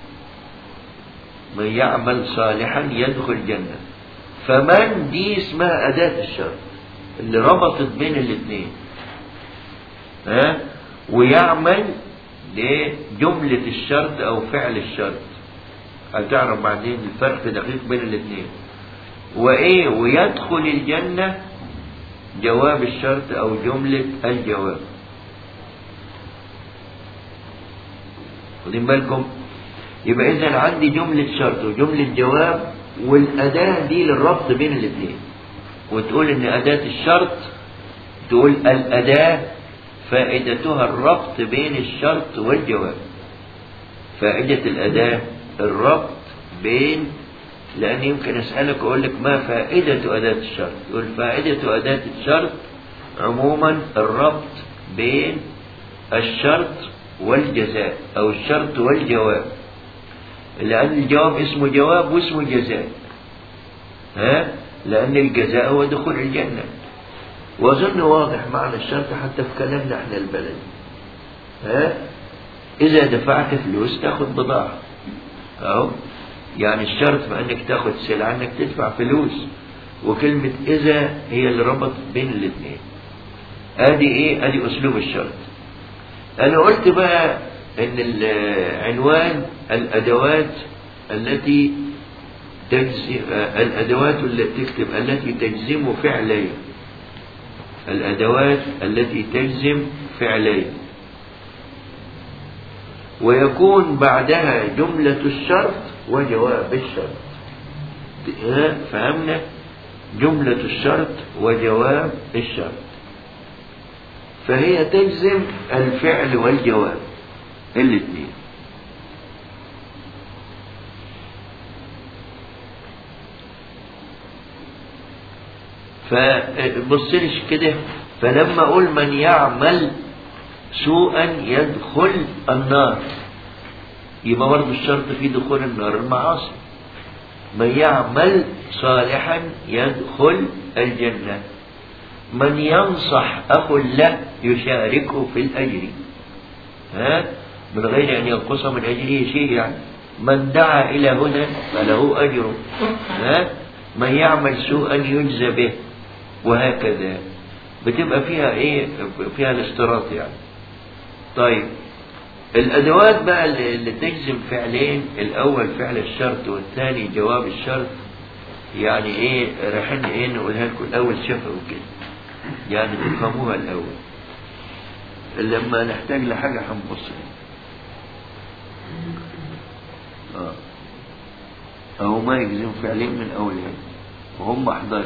Speaker 3: من يعمل صالحا يدخل الجنة فمن دي اسمها أداة الشرط اللي ربطت بين الاثنين ها ويعمل لجملة الشرط أو فعل الشرط هتعرف بعدين الفرق دقيق بين الاثنين وإيه ويدخل الجنة جواب الشرط أو جملة الجواب واخدين بالكم يبقى اذا عندي جملة شرط وجملة جواب والأداة دي للربط بين الاثنين وتقول ان أداة الشرط تقول الأداة فائدتها الربط بين الشرط والجواب فائدة الأداة الربط بين لأن يمكن أسألك أقول لك ما فائدة أداة الشرط تقول فائدة أداة الشرط عموما الربط بين الشرط والجزاء أو الشرط والجواب لأن الجواب اسمه جواب واسمه جزاء ها لأن الجزاء هو دخول الجنة وأظن واضح معنى الشرط حتى في كلامنا احنا البلد ها إذا دفعت فلوس تاخد بضاعة أهو يعني الشرط في أنك تاخد سلعة أنك تدفع فلوس وكلمة إذا هي اللي ربط بين الاثنين ادي ايه ادي اسلوب الشرط انا قلت بقى ان العنوان الادوات التي تجزم الادوات التي تكتب التي تجزم فعليا الادوات التي تجزم فعليا ويكون بعدها جملة الشرط وجواب الشرط ها، فهمنا جملة الشرط وجواب الشرط فهي تجزم الفعل والجواب الاثنين فبصلش كده فلما اقول من يعمل سوءا يدخل النار يبقى برضه الشرط في دخول النار المعاصي من يعمل صالحا يدخل الجنه من ينصح أخ له يشاركه في الأجر ها من غير أن ينقص من أجره شيء يعني من دعا إلى هدى فله أجر ها من يعمل سوءا يجزى به وهكذا بتبقى فيها ايه فيها الاستراط يعني طيب الادوات بقى اللي اللي تجزم فعلين الاول فعل الشرط والثاني جواب الشرط يعني ايه رايحين ايه نقولها لكم الاول شفوي كده يعني تفهموها الأول لما نحتاج لحاجة هنبص آه. أو ما يجزم فعلين من أولهم وهم 11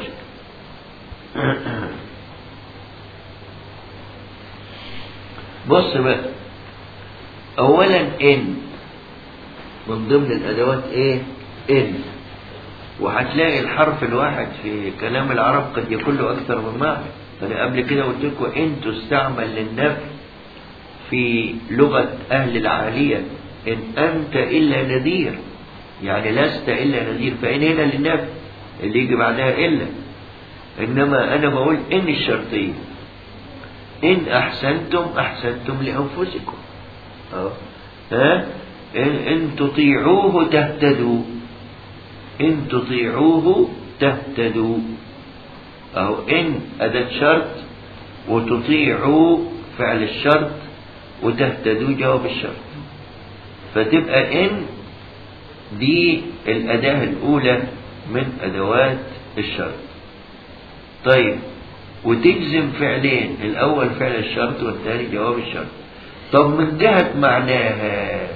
Speaker 3: بص بقى أولا إن من ضمن الأدوات إيه؟ إن وهتلاقي الحرف الواحد في كلام العرب قد يكون له أكثر من معنى فأنا قبل كده قلت لكم إن تستعمل للنفي في لغة أهل العالية إن أنت إلا نذير يعني لست إلا نذير فإن هنا للنفي اللي يجي بعدها إلا إنما أنا بقول إن الشرطية إن أحسنتم أحسنتم لأنفسكم أه. ها إن, إن تطيعوه تهتدوا إن تطيعوه تهتدوا أو إن أداة شرط وتطيعوا فعل الشرط وتهتدوا جواب الشرط فتبقى إن دي الأداة الأولى من أدوات الشرط طيب وتجزم فعلين الأول فعل الشرط والثاني جواب الشرط طب من جهة معناها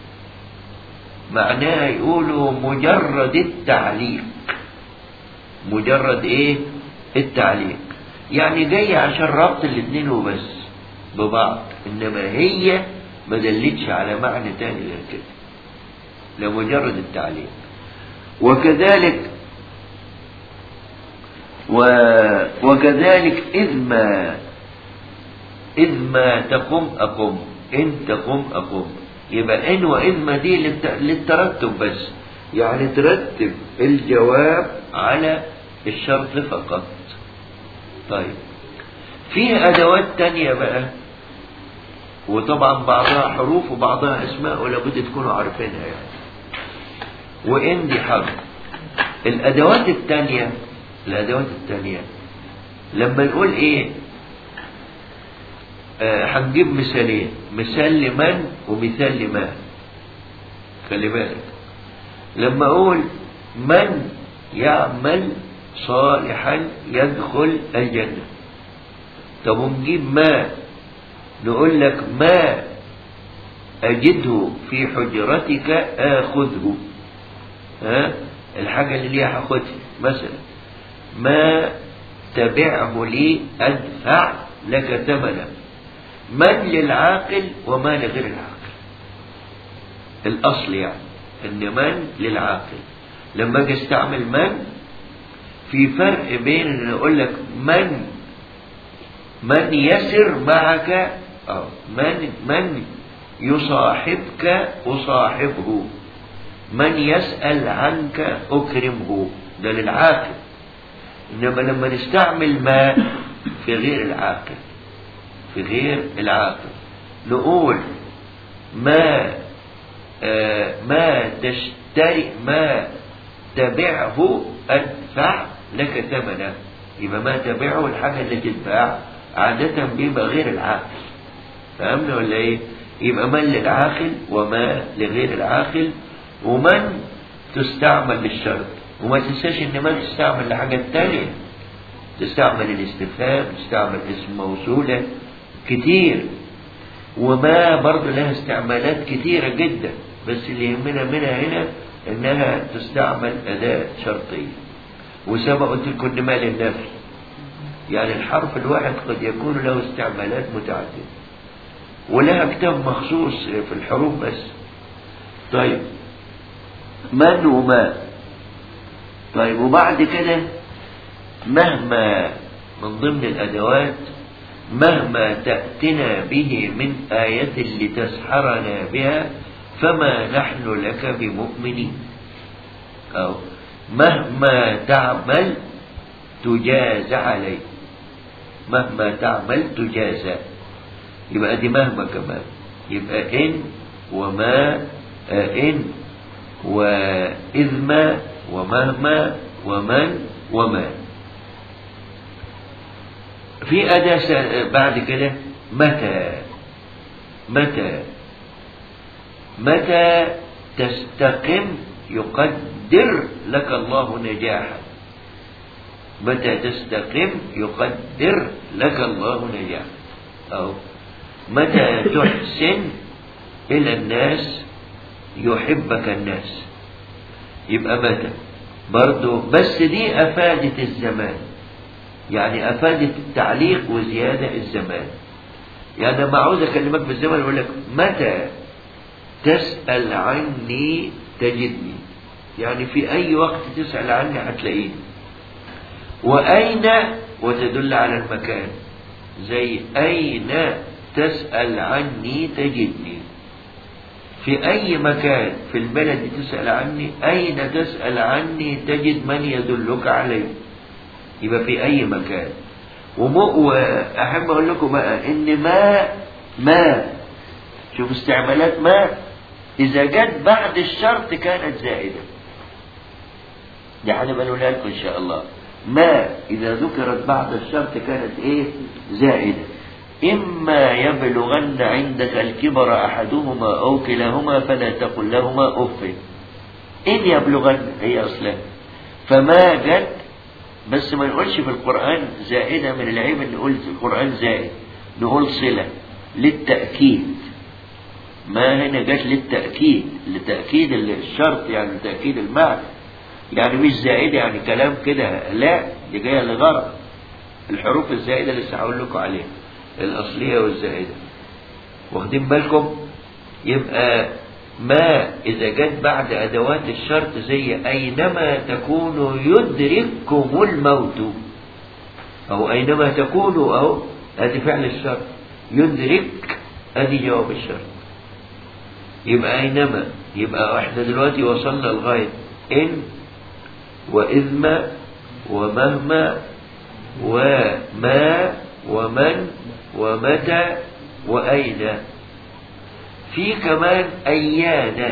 Speaker 3: معناها يقولوا مجرد التعليق مجرد ايه التعليق يعني جاي عشان ربط الاثنين وبس ببعض انما هي ما دلتش على معنى تاني غير كده لمجرد التعليق وكذلك و وكذلك إذ ما إذ ما تقم أقم إن تقم أقم يبقى إن وإذ ما دي للت- للترتب بس يعني ترتب الجواب على الشرط فقط طيب في أدوات تانية بقى وطبعا بعضها حروف وبعضها أسماء ولابد تكونوا عارفينها يعني وإن دي حرف الأدوات التانية الأدوات التانية لما نقول إيه آه، هنجيب مثالين مثال لمن ومثال لما خلي بالك لما أقول من يعمل صالحا يدخل الجنة طب ونجيب ما نقول لك ما أجده في حجرتك آخذه ها الحاجة اللي ليها هاخدها مثلا ما تبعه لي أدفع لك ثمنه من للعاقل وما لغير العاقل الأصل يعني أن من للعاقل لما أجي استعمل من في فرق بين أن أقول لك من من يسر معك أو من من يصاحبك أصاحبه من يسأل عنك أكرمه ده للعاقل إنما لما نستعمل ما في غير العاقل في غير العاقل نقول ما آه ما تشتري ما تبعه أدفع لك ثمنه يبقى ما تبعه الحاجة اللي تتباع عادة بيبقى غير العاقل فهمنا ولا ايه يبقى من للعاقل وما لغير العاقل ومن تستعمل للشرط وما تنساش ان ما تستعمل لحاجة تانية تستعمل الاستفهام تستعمل اسم موصولة كتير وما برضه لها استعمالات كتيرة جدا بس اللي يهمنا منها هنا انها تستعمل اداة شرطية وسبق قلت لكم ان ما للنفي يعني الحرف الواحد قد يكون له استعمالات متعددة ولها كتاب مخصوص في الحروف بس طيب من وما طيب وبعد كده مهما من ضمن الأدوات مهما تأتنا به من آية لتسحرنا بها فما نحن لك بمؤمنين أو مهما تعمل تجاز عليه مهما تعمل تجازى يبقى دي مهما كمان يبقى إن وما إن وإذ ما ومهما ومن وما في أداة بعد كده متى متى متى تستقم يقدر لك الله نجاحا متى تستقم يقدر لك الله نجاحا أو متى تحسن إلى الناس يحبك الناس يبقى متى برضو بس دي أفادت الزمان يعني أفادت التعليق وزيادة الزمان يعني لما عاوز أكلمك بالزمن أقول لك متى تسأل عني تجدني يعني في أي وقت تسأل عني هتلاقيني وأين وتدل على المكان زي أين تسأل عني تجدني في أي مكان في البلد تسأل عني أين تسأل عني تجد من يدلك عليه يبقى في أي مكان وأحب أقول لكم بقى إن ما ما شوف استعمالات ما إذا جت بعد الشرط كانت زائدة دي هنبقى نقولها لكم إن شاء الله ما إذا ذكرت بعد الشرط كانت إيه زائدة إما يبلغن عندك الكبر أحدهما أو كلاهما فلا تقل لهما أف إن يبلغن هي أصلا فما جت بس ما نقولش في القرآن زائدة من العيب ان نقول في القرآن زائد نقول صلة للتأكيد ما هنا جت للتأكيد لتأكيد الشرط يعني لتأكيد المعنى يعني مش زائدة يعني كلام كده لا دي جاية لغرض الحروف الزائدة لسه هقول لكم عليها الأصلية والزائدة واخدين بالكم يبقى ما إذا جت بعد أدوات الشرط زي أينما تكونوا يدرككم الموت أو أينما تكونوا أو هذه فعل الشرط يدرك هذه جواب الشرط يبقى أينما يبقى احنا دلوقتي وصلنا لغاية إن وإذما ومهما وما ومن ومتى وأين في كمان أيانا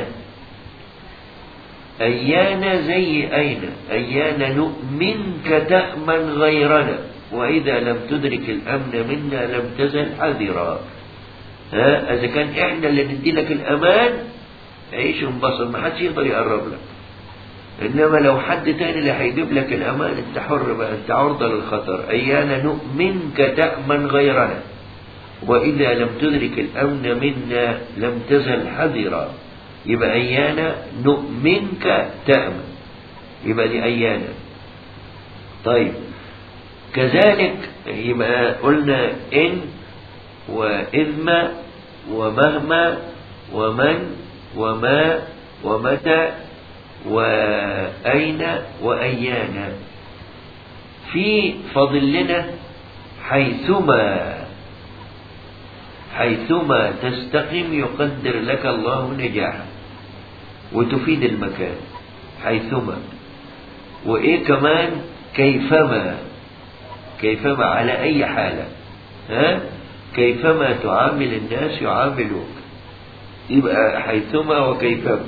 Speaker 3: أيانا زي أين أيانا نؤمنك تأمن غيرنا وإذا لم تدرك الأمن منا لم تزل حذرا ها إذا كان إحنا اللي ندي لك الأمان عيش وانبسط ما حدش يقدر يقرب لك إنما لو حد تاني اللي هيجيب لك الأمان أنت حر بقى أنت عرضة للخطر أيانا نؤمنك تأمن غيرنا وإذا لم تدرك الأمن منا لم تزل حذرا يبقى أيانا نؤمنك تأمن يبقى دي أيانا طيب كذلك يبقى قلنا إن وإذما ومهما ومن وما ومتى وأين وأيانا في فضل لنا حيثما حيثما تستقم يقدر لك الله نجاحا وتفيد المكان حيثما وإيه كمان كيفما كيفما على أي حالة ها كيفما تعامل الناس يعاملوك يبقى حيثما وكيفما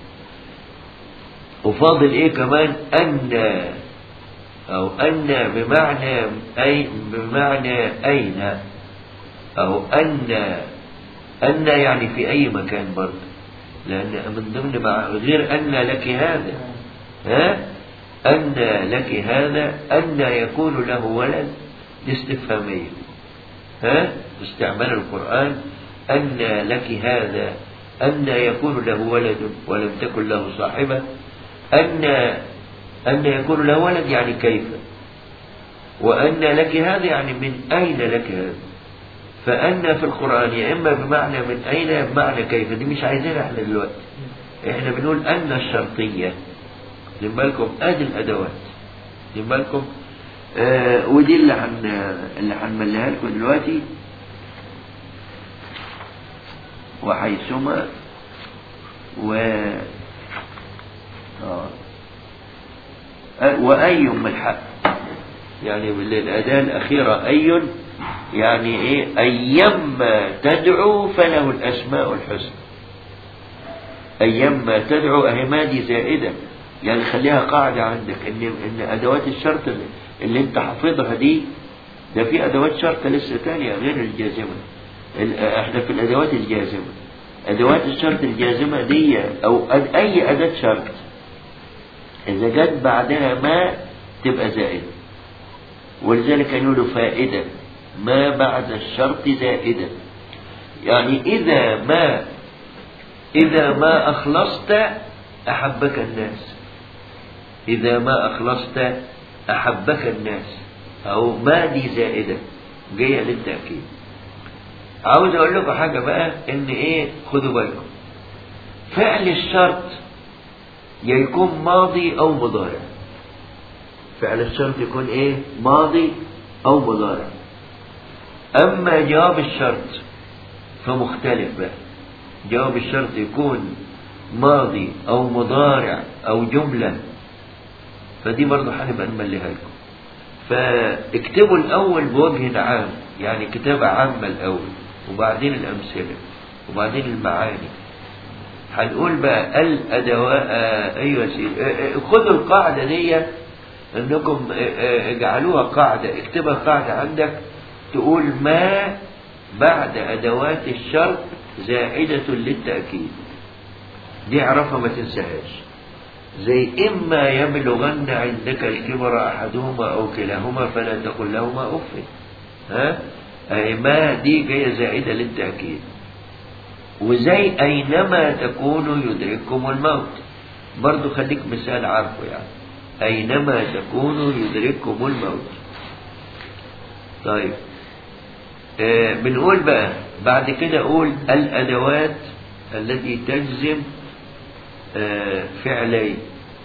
Speaker 3: وفاضل ايه كمان ان او ان بمعنى اي بمعنى اين او ان ان يعني في اي مكان برضه لان من ضمن مع غير ان لك هذا ها ان لك هذا ان يكون له ولد استفهاميه ها استعمال القرآن أن لك هذا أن يكون له ولد ولم تكن له صاحبة أن أن يكون له ولد يعني كيف وأن لك هذا يعني من أين لك هذا فأن في القرآن يا إما بمعنى من أين يا بمعنى كيف دي مش عايزينها احنا دلوقتي احنا بنقول أن الشرطية خدين بالكم ادي الأدوات خدين بالكم آه ودي اللي هن اللي هنمليها لكم دلوقتي وحيثما و آه. وأي من الحق يعني الأداة الأخيرة أي يعني إيه أيما تدعو فله الأسماء الحسنى أيما تدعو أهي ما دي زائدة يعني خليها قاعدة عندك إن إن أدوات الشرط اللي, اللي أنت حافظها دي ده في أدوات شرط لسه تانية غير الجازمة احنا في الأدوات الجازمة أدوات الشرط الجازمة دي أو أي أداة شرط إذا جت بعدها ما تبقى زائدة ولذلك يقولوا فائدة ما بعد الشرط زائدة يعني إذا ما إذا ما أخلصت أحبك الناس إذا ما أخلصت أحبك الناس أو ما دي زائدة جاية للتأكيد عاوز أقول لكم حاجة بقى إن إيه خدوا بالكم فعل الشرط يا يكون ماضي أو مضارع فعل الشرط يكون إيه ماضي أو مضارع أما جواب الشرط فمختلف بقى جواب الشرط يكون ماضي أو مضارع أو جملة فدي برضه هنبقى نمليها لكم فاكتبوا الأول بوجه عام يعني كتابة عامة الأول وبعدين الأمثلة وبعدين المعاني هنقول بقى الأدواء أيوة سيدي خدوا القاعدة دي انكم اجعلوها قاعدة اكتبها قاعدة عندك تقول ما بعد أدوات الشرط زائدة للتأكيد دي اعرفها ما تنساهاش زي إما يبلغن عندك الكبر أحدهما أو كلاهما فلا تقل لهما أف ها أي ما دي جاية زائدة للتأكيد وزي أينما تكونوا يدرككم الموت برضو خليك مثال عارفه يعني أينما تكونوا يدرككم الموت طيب آه بنقول بقى بعد كده أقول الأدوات التي تجزم آه فعلين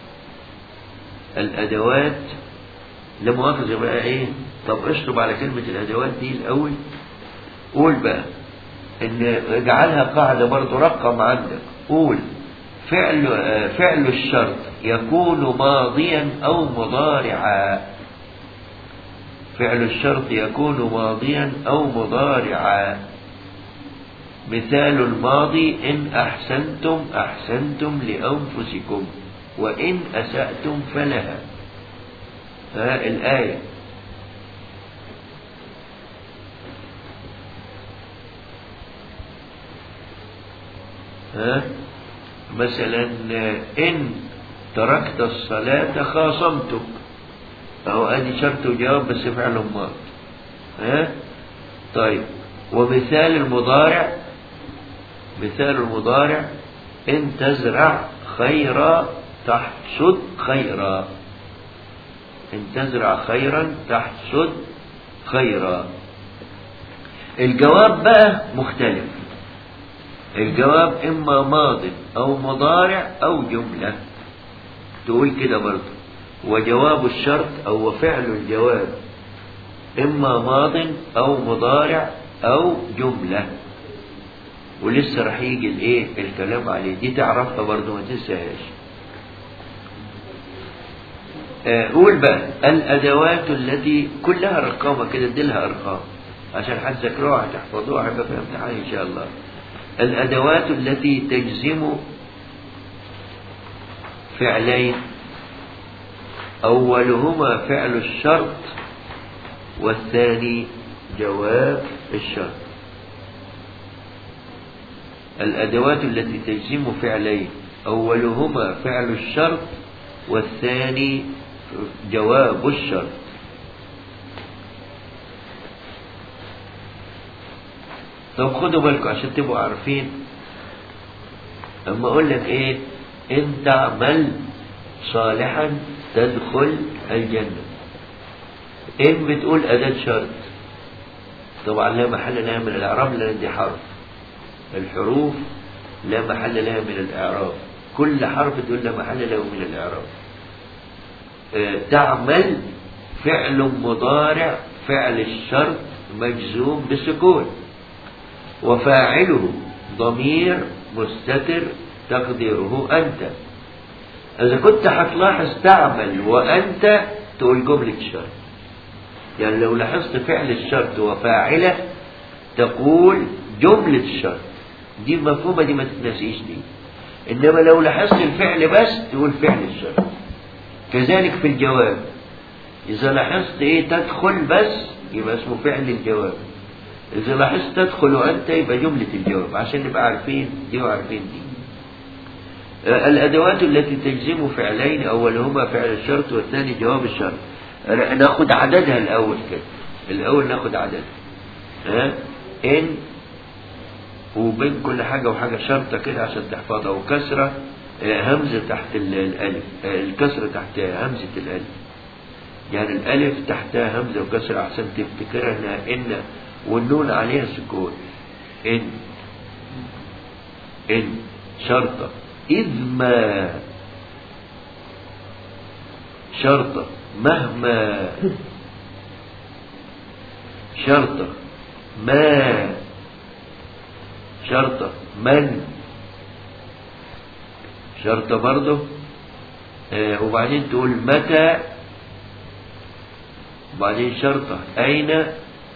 Speaker 3: الأدوات لمؤاخذة بقى إيه طب اشطب على كلمة الأدوات دي الأول قول بقى إن اجعلها قاعدة برضو رقم عندك قول فعل آه فعل الشرط يكون ماضيا أو مضارعا فعل الشرط يكون ماضيا أو مضارعا مثال الماضي إن أحسنتم أحسنتم لأنفسكم وإن أسأتم فلها ها الآية ها مثلا إن تركت الصلاة خاصمتك أهو أدي شرط وجواب بس فعل ماضي ها طيب ومثال المضارع مثال المضارع إن تزرع خيرا تحصد خيرا إن تزرع خيرا تحصد خيرا الجواب بقى مختلف الجواب إما ماض أو مضارع أو جملة تقول كده برضه وجواب الشرط أو فعل الجواب إما ماض أو مضارع أو جملة ولسه راح يجي الايه الكلام عليه دي تعرفها برضه ما تنساهاش آه، قول بقى الادوات التي كلها ارقامه كده اديلها ارقام عشان هتذاكروها هتحفظوها هيبقى في امتحان ان شاء الله الادوات التي تجزم فعلين اولهما فعل الشرط والثاني جواب الشرط الأدوات التي تجزم فعلين أولهما فعل الشرط والثاني جواب الشرط طب خدوا بالكم عشان تبقوا عارفين اما اقول لك ايه ان تعمل صالحا تدخل الجنة ان بتقول اداة شرط طبعا لا محل لها من الاعراب لان دي حرف الحروف لا محل لها من الاعراب كل حرف تقول لا محل له من الاعراب آه، تعمل فعل مضارع فعل الشرط مجزوم بسكون وفاعله ضمير مستتر تقديره أنت إذا كنت هتلاحظ تعمل وأنت تقول جملة الشرط يعني لو لاحظت فعل الشرط وفاعله تقول جملة الشرط دي مفهومة دي ما تتنسيش دي إنما لو لاحظت الفعل بس تقول فعل الشرط كذلك في الجواب إذا لاحظت إيه تدخل بس يبقى اسمه فعل الجواب إذا لاحظت تدخل أنت يبقى جملة الجواب عشان نبقى عارفين دي وعارفين دي آه، الأدوات التي تجزم فعلين أولهما فعل الشرط والثاني جواب الشرط آه، ناخد عددها الأول كده الأول ناخد عددها ها إن وبين كل حاجة وحاجة شرطة كده عشان تحفظها وكسرة آه، همزة تحت ال- الألف آه، الكسرة تحت همزة الألف يعني الألف تحتها همزة وكسرة عشان تفتكرها إنها إن والنون عليها سكون إن إن شرطة إذ ما شرطة مهما شرطة ما شرطة من شرطة برضه آه وبعدين تقول متى وبعدين شرطة أين آه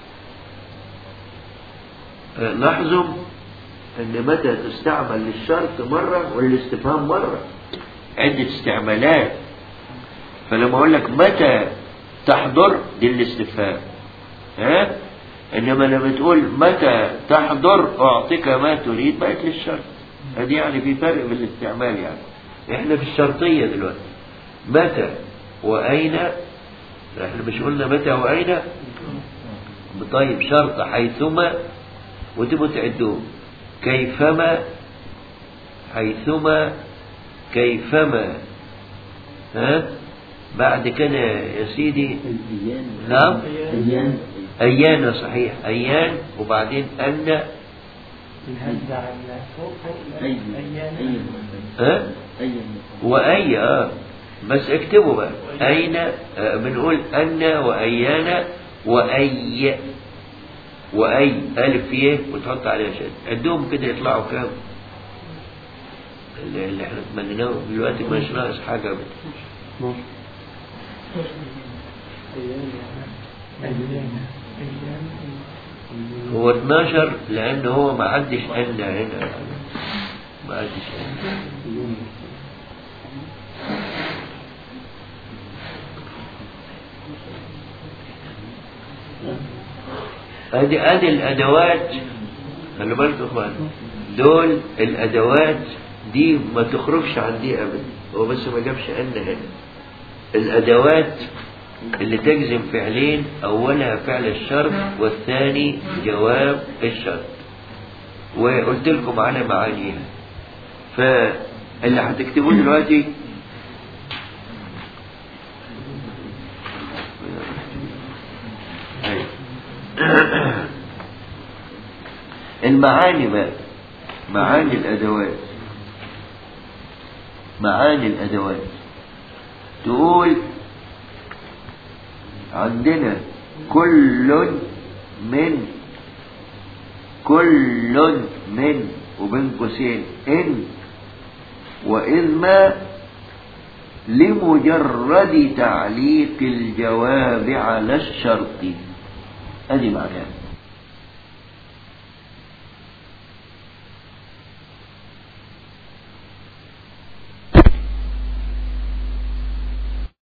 Speaker 3: لاحظوا أن متى تستعمل للشرط مرة وللاستفهام مرة عدة استعمالات فلما أقول لك متى تحضر دي الاستفهام ها إنما لما تقول متى تحضر أعطيك ما تريد بقت للشرط هذه يعني في فرق في الاستعمال يعني احنا في الشرطية دلوقتي متى وأين احنا مش قلنا متى وأين طيب شرط حيثما وتبقوا تعدوهم كيفما حيثما كيفما ها بعد كده يا سيدي
Speaker 4: الأيام
Speaker 3: نعم
Speaker 4: أيام
Speaker 3: أيان صحيح أيان وبعدين أن
Speaker 6: الهزة على فوق فوق
Speaker 4: أي
Speaker 6: أيام
Speaker 4: أي
Speaker 3: ها
Speaker 4: أي
Speaker 3: وأي آه بس اكتبوا بقى أين آه بنقول أن وأيان وأي وأي ألف يه وتحط عليها شد عندهم كده يطلعوا كام اللي اللي احنا تمنيناه دلوقتي مش ناقص حاجة
Speaker 6: أيام أيام أيام
Speaker 3: هو 12 لأن هو ما عدش أن هنا ما عدش أن ادي ادي الادوات خلي بالكم يا اخوان دول الادوات دي ما تخرجش عن دي ابدا هو بس ما جابش ان هنا الادوات اللي تجزم فعلين اولها فعل الشرط والثاني جواب الشرط وقلت لكم على معانيها فاللي هتكتبوه دلوقتي أيوة. المعاني بقى معاني الأدوات معاني الأدوات تقول عندنا كل من كل من وبين قوسين إن وإذ ما لمجرد تعليق الجواب على الشرط أدي معناه